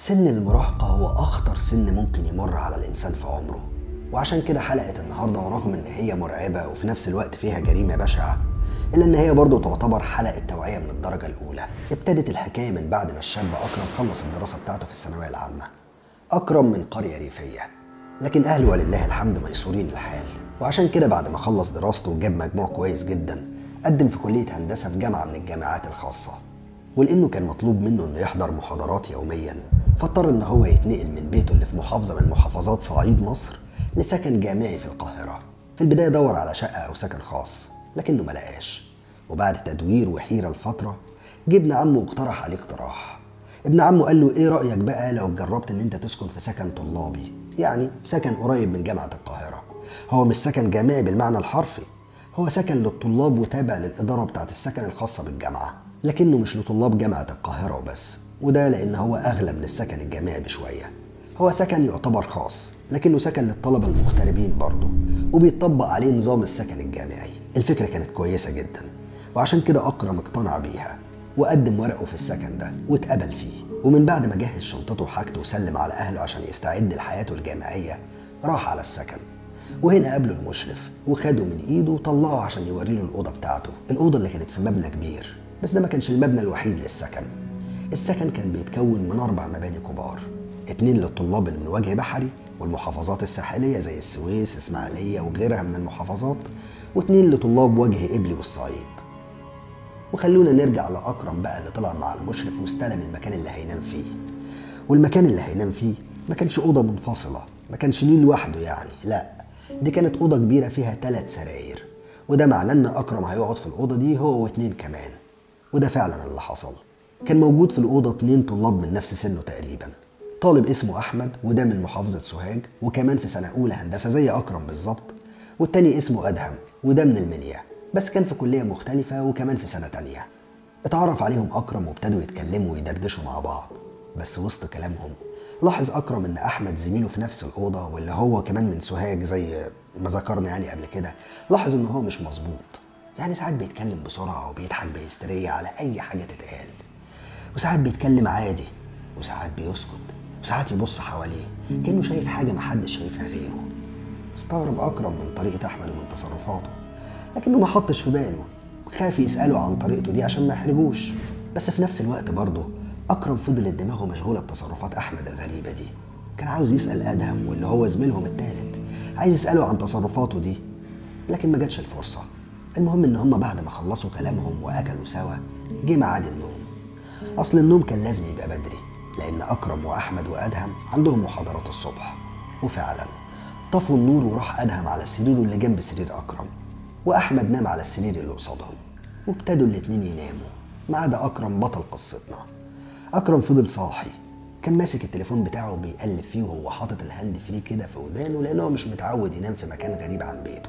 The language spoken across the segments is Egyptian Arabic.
سن المراهقة هو أخطر سن ممكن يمر على الإنسان في عمره وعشان كده حلقة النهاردة ورغم إن هي مرعبة وفي نفس الوقت فيها جريمة بشعة إلا إن هي برضه تعتبر حلقة توعية من الدرجة الأولى ابتدت الحكاية من بعد ما الشاب أكرم خلص الدراسة بتاعته في الثانوية العامة أكرم من قرية ريفية لكن أهله ولله الحمد ميسورين الحال وعشان كده بعد ما خلص دراسته وجاب مجموع كويس جدا قدم في كلية هندسة في جامعة من الجامعات الخاصة ولانه كان مطلوب منه انه يحضر محاضرات يوميا فاضطر ان هو يتنقل من بيته اللي في محافظه من محافظات صعيد مصر لسكن جامعي في القاهره في البدايه دور على شقه او سكن خاص لكنه ما لقاش وبعد تدوير وحيره لفتره جه ابن عمه واقترح عليه اقتراح ابن عمه قال له ايه رايك بقى لو جربت ان انت تسكن في سكن طلابي يعني سكن قريب من جامعه القاهره هو مش سكن جامعي بالمعنى الحرفي هو سكن للطلاب وتابع للإدارة بتاعت السكن الخاصة بالجامعة لكنه مش لطلاب جامعة القاهرة وبس وده لأن هو أغلى من السكن الجامعي بشوية هو سكن يعتبر خاص لكنه سكن للطلبة المغتربين برضه وبيطبق عليه نظام السكن الجامعي الفكرة كانت كويسة جدا وعشان كده أكرم اقتنع بيها وقدم ورقه في السكن ده واتقبل فيه ومن بعد ما جهز شنطته وحاجته وسلم على أهله عشان يستعد لحياته الجامعية راح على السكن وهنا قابله المشرف وخده من ايده وطلعه عشان يوري له الاوضه بتاعته الاوضه اللي كانت في مبنى كبير بس ده ما كانش المبنى الوحيد للسكن السكن كان بيتكون من اربع مباني كبار اتنين للطلاب اللي من وجه بحري والمحافظات الساحليه زي السويس اسماعيليه وغيرها من المحافظات واتنين لطلاب وجه قبلي والصعيد وخلونا نرجع لاكرم بقى اللي طلع مع المشرف واستلم المكان اللي هينام فيه والمكان اللي هينام فيه ما كانش اوضه منفصله ما كانش ليه لوحده يعني لا دي كانت أوضة كبيرة فيها ثلاث سراير وده معناه إن أكرم هيقعد في الأوضة دي هو واتنين كمان وده فعلا اللي حصل كان موجود في الأوضة اتنين طلاب من نفس سنه تقريبا طالب اسمه أحمد وده من محافظة سوهاج وكمان في سنة أولى هندسة زي أكرم بالظبط والتاني اسمه أدهم وده من المنيا بس كان في كلية مختلفة وكمان في سنة تانية اتعرف عليهم أكرم وابتدوا يتكلموا ويدردشوا مع بعض بس وسط كلامهم لاحظ اكرم ان احمد زميله في نفس الاوضه واللي هو كمان من سوهاج زي ما ذكرنا يعني قبل كده لاحظ ان هو مش مظبوط يعني ساعات بيتكلم بسرعه وبيضحك بهستيريا على اي حاجه تتقال وساعات بيتكلم عادي وساعات بيسكت وساعات يبص حواليه كانه شايف حاجه محدش شايفها غيره استغرب اكرم من طريقه احمد ومن تصرفاته لكنه ما حطش في باله خاف يساله عن طريقته دي عشان ما يحرجوش بس في نفس الوقت برضه أكرم فضلت دماغه مشغولة بتصرفات أحمد الغريبة دي كان عاوز يسأل أدهم واللي هو زميلهم التالت عايز يسأله عن تصرفاته دي لكن ما جاتش الفرصة المهم إن هما بعد ما خلصوا كلامهم وأكلوا سوا جه ميعاد النوم أصل النوم كان لازم يبقى بدري لأن أكرم وأحمد وأدهم عندهم محاضرات الصبح وفعلا طفوا النور وراح أدهم على السرير اللي جنب سرير أكرم وأحمد نام على السرير اللي قصادهم وابتدوا الاتنين يناموا ما عدا أكرم بطل قصتنا اكرم فضل صاحي كان ماسك التليفون بتاعه وبيقلب فيه وهو حاطط الهاند فري كده في ودانه لانه مش متعود ينام في مكان غريب عن بيته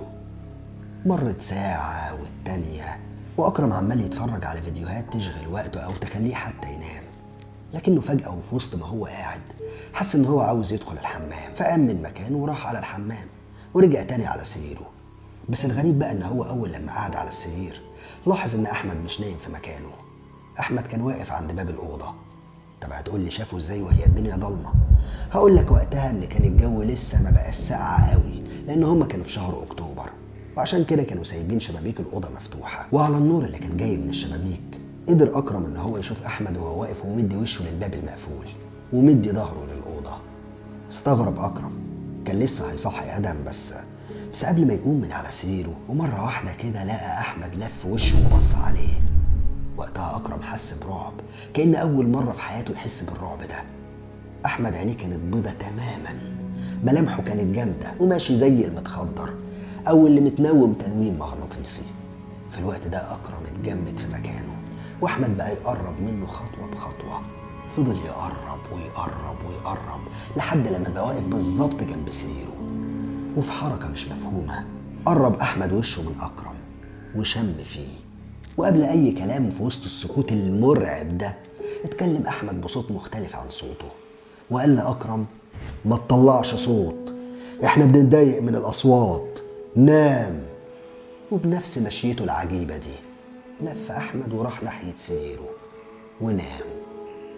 مرت ساعة والتانية وأكرم عمال يتفرج على فيديوهات تشغل وقته أو تخليه حتى ينام لكنه فجأة وفي وسط ما هو قاعد حس إن هو عاوز يدخل الحمام فقام من مكانه وراح على الحمام ورجع تاني على سريره بس الغريب بقى إن هو أول لما قعد على السرير لاحظ إن أحمد مش نايم في مكانه أحمد كان واقف عند باب الأوضة طب هتقول لي شافه ازاي وهي الدنيا ضلمه هقول لك وقتها ان كان الجو لسه ما بقاش ساقعه قوي لان هما كانوا في شهر اكتوبر وعشان كده كانوا سايبين شبابيك الاوضه مفتوحه وعلى النور اللي كان جاي من الشبابيك قدر اكرم ان هو يشوف احمد وهو واقف ومدي وشه للباب المقفول ومدي ظهره للاوضه استغرب اكرم كان لسه هيصحي ادم بس بس قبل ما يقوم من على سريره ومره واحده كده لقى احمد لف وشه وبص عليه وقتها أكرم حس برعب كأن أول مرة في حياته يحس بالرعب ده أحمد عينيه كانت بيضة تماما ملامحه كانت جامدة وماشي زي المتخدر أو اللي متنوم تنويم مغناطيسي في الوقت ده أكرم اتجمد في مكانه وأحمد بقى يقرب منه خطوة بخطوة فضل يقرب ويقرب ويقرب لحد لما بقى واقف بالظبط جنب سريره وفي حركة مش مفهومة قرب أحمد وشه من أكرم وشم فيه وقبل أي كلام في وسط السكوت المرعب ده اتكلم أحمد بصوت مختلف عن صوته وقال لأكرم ما تطلعش صوت احنا بنتضايق من الأصوات نام وبنفس مشيته العجيبة دي لف أحمد وراح ناحية سريره ونام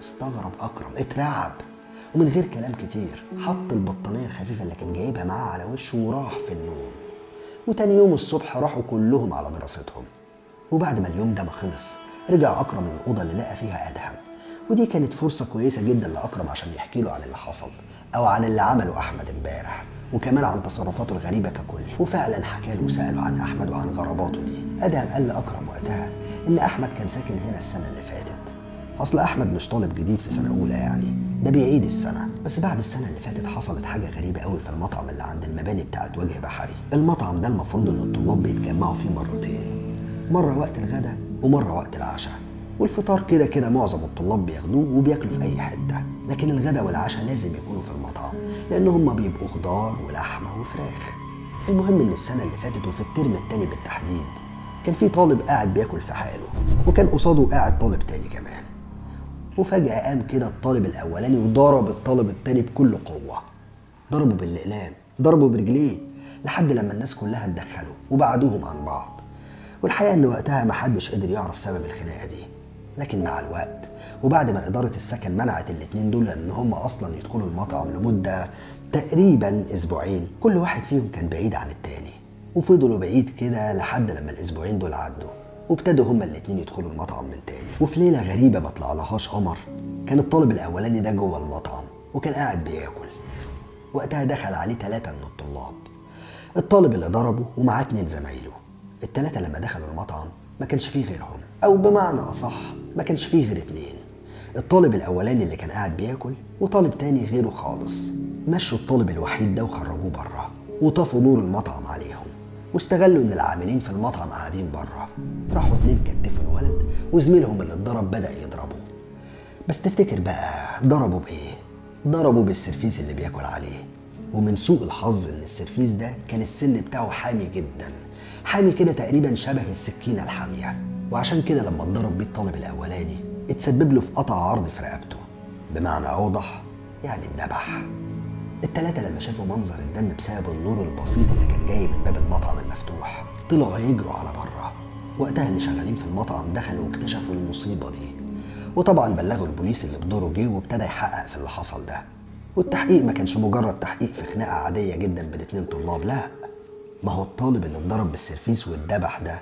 استغرب اكرم اترعب ومن غير كلام كتير حط البطانيه الخفيفه اللي كان جايبها معاه على وشه وراح في النوم وتاني يوم الصبح راحوا كلهم على دراستهم وبعد ما اليوم ده ما خلص رجع اكرم للاوضه اللي لقى فيها ادهم ودي كانت فرصه كويسه جدا لاكرم عشان يحكي له عن اللي حصل او عن اللي عمله احمد امبارح وكمان عن تصرفاته الغريبه ككل وفعلا حكى له وساله عن احمد وعن غراباته دي ادهم قال لاكرم وقتها ان احمد كان ساكن هنا السنه اللي فاتت اصل احمد مش طالب جديد في سنه اولى يعني ده بيعيد السنه بس بعد السنه اللي فاتت حصلت حاجه غريبه قوي في المطعم اللي عند المباني بتاعت وجه بحري المطعم ده المفروض ان الطلاب بيتجمعوا فيه مرتين مره وقت الغداء ومره وقت العشاء والفطار كده كده معظم الطلاب بياخدوه وبياكلوا في اي حته لكن الغداء والعشاء لازم يكونوا في المطعم لان هم بيبقوا خضار ولحمه وفراخ المهم ان السنه اللي فاتت وفي الترم التاني بالتحديد كان في طالب قاعد بياكل في حاله وكان قصاده قاعد طالب تاني كمان وفجأة قام كده الطالب الأولاني وضرب الطالب التاني بكل قوة ضربه بالأقلام ضربه برجليه لحد لما الناس كلها اتدخلوا وبعدوهم عن بعض والحقيقة إن وقتها محدش قدر يعرف سبب الخناقة دي لكن مع الوقت وبعد ما إدارة السكن منعت الاتنين دول إن هم أصلا يدخلوا المطعم لمدة تقريبا أسبوعين كل واحد فيهم كان بعيد عن التاني وفضلوا بعيد كده لحد لما الأسبوعين دول عدوا وابتدوا هما الاتنين يدخلوا المطعم من تاني وفي ليله غريبه ما طلعلهاش قمر كان الطالب الاولاني ده جوه المطعم وكان قاعد بياكل وقتها دخل عليه ثلاثه من الطلاب الطالب اللي ضربه ومعاه اتنين زمايله الثلاثه لما دخلوا المطعم ما كانش فيه غيرهم او بمعنى اصح ما كانش فيه غير اتنين الطالب الاولاني اللي كان قاعد بياكل وطالب تاني غيره خالص مشوا الطالب الوحيد ده وخرجوه بره وطفوا نور المطعم عليهم واستغلوا ان العاملين في المطعم قاعدين بره راحوا اتنين كتفوا الولد وزميلهم اللي اتضرب بدا يضربه بس تفتكر بقى ضربوا بايه ضربوا بالسرفيس اللي بياكل عليه ومن سوء الحظ ان السرفيس ده كان السن بتاعه حامي جدا حامي كده تقريبا شبه السكينه الحاميه وعشان كده لما اتضرب بيه الطالب الاولاني اتسبب له في قطع عرض في رقبته بمعنى اوضح يعني اتذبح التلاتة لما شافوا منظر الدم بسبب النور البسيط اللي كان جاي من باب المطعم المفتوح طلعوا يجروا على بره وقتها اللي شغالين في المطعم دخلوا واكتشفوا المصيبة دي وطبعا بلغوا البوليس اللي بدوره جه وابتدى يحقق في اللي حصل ده والتحقيق ما كانش مجرد تحقيق في خناقة عادية جدا بين اتنين طلاب لا ما هو الطالب اللي اتضرب بالسرفيس واتذبح ده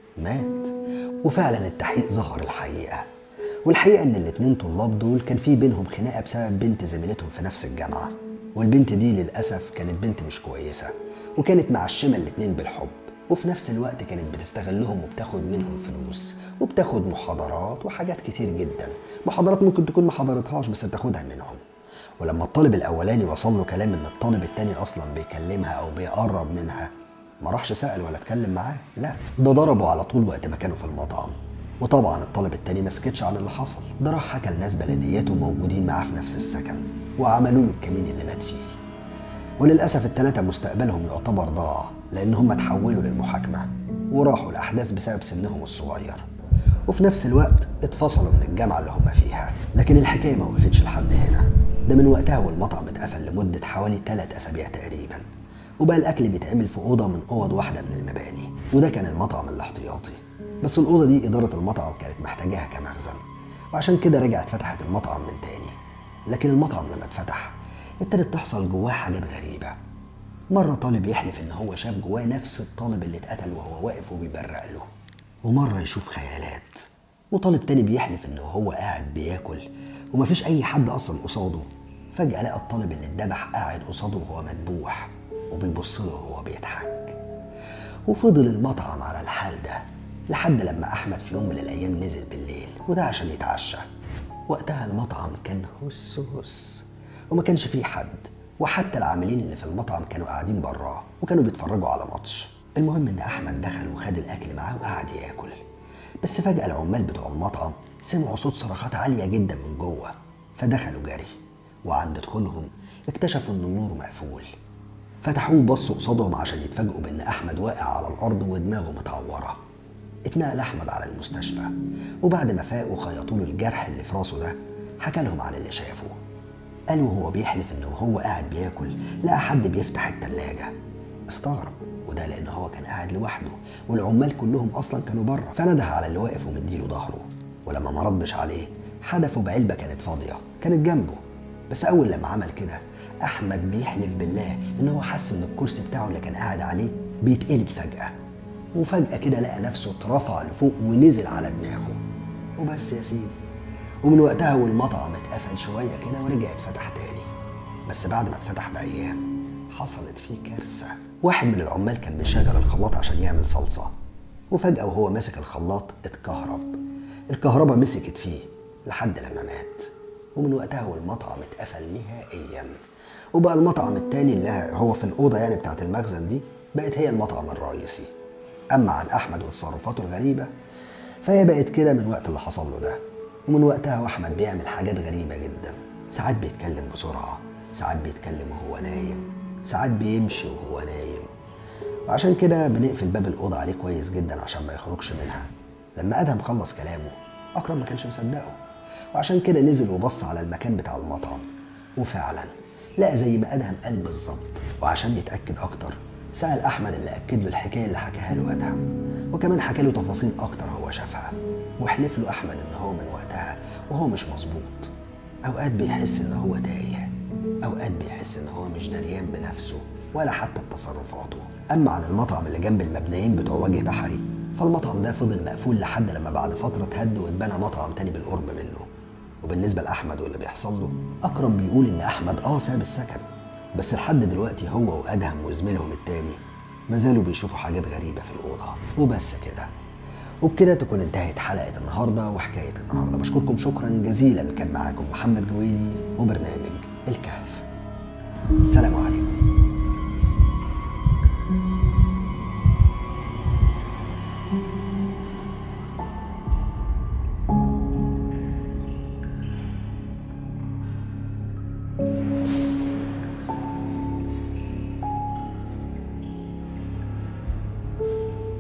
مات وفعلا التحقيق ظهر الحقيقة والحقيقة ان الاتنين طلاب دول كان في بينهم خناقة بسبب بنت زميلتهم في نفس الجامعة والبنت دي للأسف كانت بنت مش كويسة وكانت معشمة الاتنين بالحب وفي نفس الوقت كانت بتستغلهم وبتاخد منهم فلوس وبتاخد محاضرات وحاجات كتير جدا محاضرات ممكن تكون ما حضرتهاش بس بتاخدها منهم ولما الطالب الاولاني وصل له كلام ان الطالب التاني اصلا بيكلمها او بيقرب منها ما راحش سأل ولا اتكلم معاه لا ده ضربه على طول وقت ما كانوا في المطعم وطبعا الطالب التاني ما سكتش عن اللي حصل ده راح حكى لناس بلدياته موجودين معاه في نفس السكن وعملوا له الكمين اللي مات فيه وللأسف التلاتة مستقبلهم يعتبر ضاع لأن هم اتحولوا للمحاكمة وراحوا الأحداث بسبب سنهم الصغير وفي نفس الوقت اتفصلوا من الجامعة اللي هم فيها لكن الحكاية ما وقفتش لحد هنا ده من وقتها والمطعم اتقفل لمدة حوالي ثلاث أسابيع تقريبا وبقى الأكل بيتعمل في أوضة من أوض واحدة من المباني وده كان المطعم الاحتياطي بس الأوضة دي إدارة المطعم كانت محتاجاها كمخزن وعشان كده رجعت فتحت المطعم من تاني لكن المطعم لما اتفتح ابتدت تحصل جواه حاجات غريبة مرة طالب يحلف إن هو شاف جواه نفس الطالب اللي اتقتل وهو واقف وبيبرق له ومرة يشوف خيالات وطالب تاني بيحلف إن هو قاعد بياكل ومفيش أي حد أصلا قصاده فجأة لقى الطالب اللي اتذبح قاعد قصاده وهو مذبوح وبيبص له وهو بيضحك وفضل المطعم على الحال ده لحد لما أحمد في يوم من الأيام نزل بالليل وده عشان يتعشى وقتها المطعم كان هس هس وما كانش فيه حد وحتى العاملين اللي في المطعم كانوا قاعدين براه وكانوا بيتفرجوا على ماتش المهم ان احمد دخل وخد الاكل معاه وقعد ياكل بس فجاه العمال بتوع المطعم سمعوا صوت صرخات عاليه جدا من جوه فدخلوا جري وعند دخولهم اكتشفوا ان النور مقفول فتحوه وبصوا قصادهم عشان يتفاجئوا بان احمد واقع على الارض ودماغه متعوره اتنقل احمد على المستشفى وبعد ما فاق وخيطوا له الجرح اللي في راسه ده حكى لهم عن اللي شافه قال وهو بيحلف انه وهو قاعد بياكل لقى حد بيفتح التلاجة استغرب وده لان هو كان قاعد لوحده والعمال كلهم اصلا كانوا بره فنده على اللي واقف ومديله ظهره ولما ما ردش عليه حدفه بعلبة كانت فاضية كانت جنبه بس أول لما عمل كده أحمد بيحلف بالله إن هو حس إن الكرسي بتاعه اللي كان قاعد عليه بيتقلب فجأة وفجأة كده لقى نفسه اترفع لفوق ونزل على دماغه وبس يا سيدي ومن وقتها والمطعم اتقفل شوية كده ورجع اتفتح تاني بس بعد ما اتفتح بأيام حصلت فيه كارثة واحد من العمال كان بيشغل الخلاط عشان يعمل صلصة وفجأة وهو ماسك الخلاط اتكهرب الكهرباء مسكت فيه لحد لما مات ومن وقتها والمطعم اتقفل نهائيا وبقى المطعم التاني اللي هو في الأوضة يعني بتاعت المخزن دي بقت هي المطعم الرئيسي أما عن أحمد وتصرفاته الغريبة فهي بقت كده من وقت اللي حصل له ده ومن وقتها واحمد بيعمل حاجات غريبة جدا ساعات بيتكلم بسرعة ساعات بيتكلم وهو نايم ساعات بيمشي وهو نايم وعشان كده بنقفل باب الأوضة عليه كويس جدا عشان ما يخرجش منها لما أدهم خلص كلامه أكرم ما كانش مصدقه وعشان كده نزل وبص على المكان بتاع المطعم وفعلا لقى زي ما أدهم قال بالظبط وعشان يتأكد أكتر سأل أحمد اللي أكد له الحكاية اللي حكاها له أدهم وكمان حكى له تفاصيل أكتر هو شافها وحلف له أحمد إن هو من وقتها وهو مش مظبوط أوقات بيحس إن هو تايه أوقات بيحس إن هو مش دريان بنفسه ولا حتى بتصرفاته أما عن المطعم اللي جنب المبنيين بتوع وجه بحري فالمطعم ده فضل مقفول لحد لما بعد فترة اتهد واتبنى مطعم تاني بالقرب منه وبالنسبة لأحمد واللي بيحصل له أكرم بيقول إن أحمد آه ساب السكن بس لحد دلوقتي هو وأدهم وزميلهم التاني ما زالوا بيشوفوا حاجات غريبة في الأوضة وبس كده وبكده تكون انتهت حلقة النهاردة وحكاية النهاردة بشكركم شكرا جزيلا كان معاكم محمد جويلي وبرنامج الكهف سلام عليكم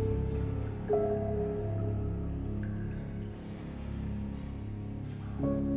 thank you